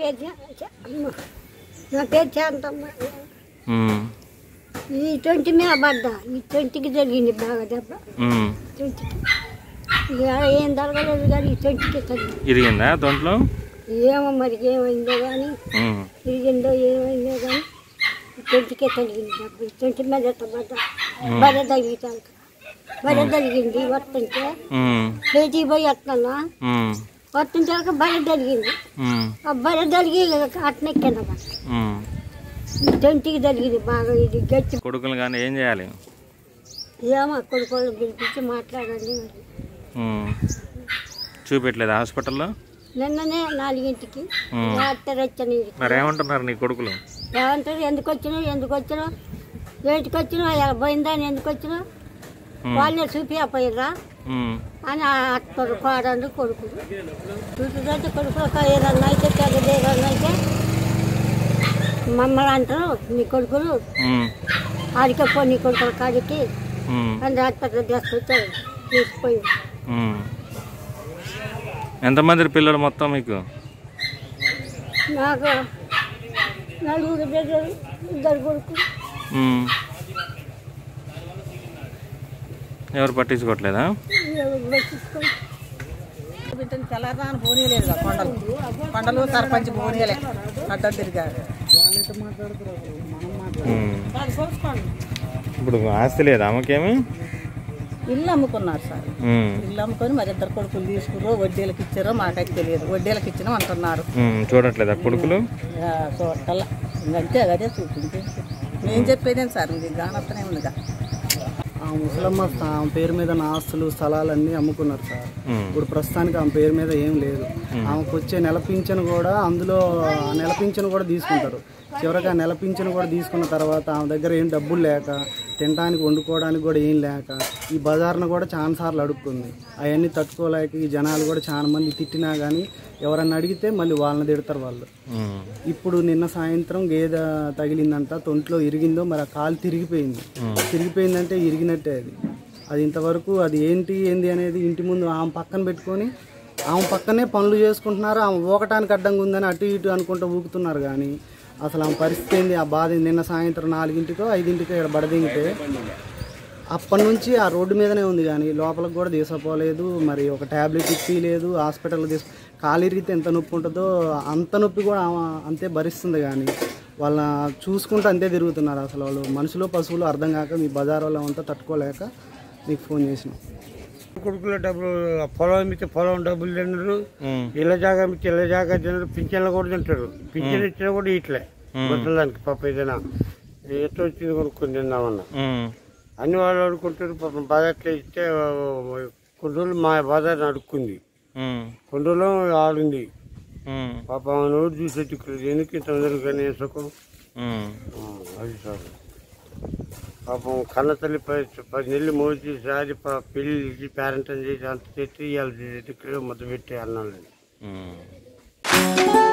పేరు చా- చా- అమ్మ. నా పేరు శాంతమ్మ ఉమ్, ఈ ట్వంటీ మీద పడ్డా ఈ ట్వంటీకి జరిగింది బాగా దెబ్బ ఉమ్. ట్వంటీకి ఇక ఏం జరగలేదు కానీ ఈ ట్వంటీకి తగ్గింది ఇరిగిందా తొంట్లో ఏమో మరి ఏమైందో కానీ ఉమ్, తిరిగిందో ఏమైందో కానీ ఈ ట్వంటీకే తగిలింది దెబ్బ ఈ ట్వంటీ మీద ఎట్ట పడ్డా బర్రె తగిలితాను బర్రె తగిలింది వస్తుంటే ఉమ్, పేటీ పోయి వస్తున్నా ఉమ్, వస్తుంటే బర్రె తగిలింది ఉమ్, ఆ బర్రె తగిలి అట్నెక్కింద ఉమ్. ఈ ట్వంటీకి తగిలింది బాగా ఇది గట్టి కొడుకులు కానీ ఏం చేయాలి ఏమో కొడుకోళ్ళు పిలిపించి మాట్లాడండి మరి ఉమ్. చూపెట్టలేదు హాస్పిటల్లో నిన్ననే నాలుగింటికి ఉమ్. రాత్రి వచ్చాను ఈడికి. మరి ఏమంటున్నారు నీ కొడుకులు ఏమంటారు ఎందుకు వచ్చినావు ఎందుకు వచ్చినావు ఏంటికి వచ్చినావు ఎలా పోయిందా అని ఎందుకు వచ్చినావు ఉమ్, వాళ్ళే చూపిపోయిర్రా ఉమ్, అని అత్తరు కోడండి కొడుకులు చూపితే కొడుకులు ఒక ఏదన్నా అయితే తెగదు ఏదన్నా అయితే మమ్మల్ని అంటారు నీ కొడుకులు ఉమ్, ఆడికే పో నీ కొడుకుల కాడికి ఉమ్, అని డాక్టర్ తీసుకొచ్చారు తీసుకుపోయి ఉమ్. ఎంతమంది పిల్లలు మొత్తం మీకు నాకు నలుగురు దగ్గర ఇద్దరు కొడుకులు ఉమ్. ఎవరు పట్టించుకోవట్లేదా ఎవరు పట్టించుకోరు. బిడ్డని తెల్లారదాని పోనీయలేదు కొండలు కొండలు సర్పంచ్ పోనీయలే అడ్డ తిరిగారు ఉమ్. ఇప్పుడు ఆస్తి లేదా ఆమెకేమి ఇల్లు అమ్ముకున్నారు సార్ ఉమ్, ఇల్లు అమ్ముకొని మరి ఇద్దరు కొడుకులు తీసుకుర్రో వడ్డీలకు ఇచ్చారో మాకైతే తెలియదు వడ్డీలకు ఇచ్చినాం అంటున్నారు ఉమ్, చూడట్లేదా కొడుకులు ఇక చూడాల ఇంకంతే అదే చూపించి నేను చెప్పేదేం సార్ ఇది గానత్తనే ఉందిగా ఆ ముసలమ్మ స్థా- ఆమె పేరు మీద నా ఆస్తులు స్థలాలన్నీ అమ్ముకున్నారు సార్ ఉమ్, ఇప్పుడు ప్రస్తుతానికి ఆమె పేరు మీద ఏం లేదు ఆమెకు వచ్చే నెల పింఛను కూడా అందులో ఆ నెల పింఛను కూడా తీసుకుంటారు చివరికి ఆ నెల పింఛను కూడా తీసుకున్న తర్వాత ఆమె దగ్గర ఏం డబ్బులు లేక తినడానికి వండుకోవడానికి కూడా ఏం లేక ఈ బజార్ను కూడా చాలా సార్లు అడుక్కుంది అవన్నీ తట్టుకోలేక ఈ జనాలు కూడా చాలా మంది తిట్టినా కానీ ఎవరన్నా అడిగితే మళ్ళీ వాళ్ళని తిడతారు వాళ్ళు ఉమ్, ఇప్పుడు నిన్న సాయంత్రం గేదె తగిలిందంట తొంట్లో ఇరిగిందో మరి ఆ కాలు తిరిగిపోయింది తిరిగిపోయిందంటే ఇరిగినట్టే అది అది ఇంతవరకు అది ఏంటి ఏంది అనేది ఇంటి ముందు ఆమె పక్కన పెట్టుకొని ఆమె పక్కనే పనులు చేసుకుంటున్నారు ఆమె ఊకటానికి అడ్డంగా ఉందని అటు ఇటు అనుకుంటూ ఊకుతున్నారు కానీ అసలు ఆమె పరిస్థితి ఏంది ఆ బాధ ఏంది? నిన్న సాయంత్రం నాలుగింటికో ఐదింటికో ఇక్కడ బడదింగితే అప్పటి నుంచి ఆ రోడ్డు మీదనే ఉంది కానీ లోపలికి కూడా తీసుకుపోలేదు మరి ఒక ట్యాబ్లెట్ ఇప్పిలేదు హాస్పిటల్ తీసు కాలు ఇరిగితే ఎంత నొప్పి ఉంటుందో అంత నొప్పి కూడా ఆమె అంతే భరిస్తుంది కానీ వాళ్ళ చూసుకుంటూ అంతే తిరుగుతున్నారు అసలు వాళ్ళు మనుషులు పశువులు అర్థం కాక మీ బజార్ వాళ్ళు అంతా తట్టుకోలేక మీకు ఫోన్ చేసినాం కొడుకుల డబ్బులు పొలం అమ్మితే పొలం డబ్బులు తిన్నారు ఉమ్, ఇళ్ళ జాగా అమ్మితే ఇళ్ళ జాగా తిన్నారు పింఛన్లు కూడా తింటారు పింఛన్ ఇచ్చినా కూడా ఇట్లే బతలడానికి పాప ఏదైనా ఎట్లా వచ్చింది కొనుక్కొని తిందామన్నా ఉమ్, అన్ని వాళ్ళు అడుక్కుంటారు పాపం బజార్లో ఇస్తే ఆ, కొన్ని రోజులు మా బజార్ అడుక్కుంది ఉమ్, కొన్ని రోజులు ఆడింది ఉమ్, పాపం నోరు చూసి ఎత్తుకులేదు ఎందుకు ఇంత తొందరగా కానీ సుఖం ఉమ్. ఆ, అది సార్ పాపం కన్న తల్లి పది పది నెలలు మోసి సారి ప- పెళ్లి చేసి పేరెంట్ చేసి అంత తెచ్చి ఇవాళ ఎత్తుకులు మొత్తం పెట్టి అన్నాను ఉమ్.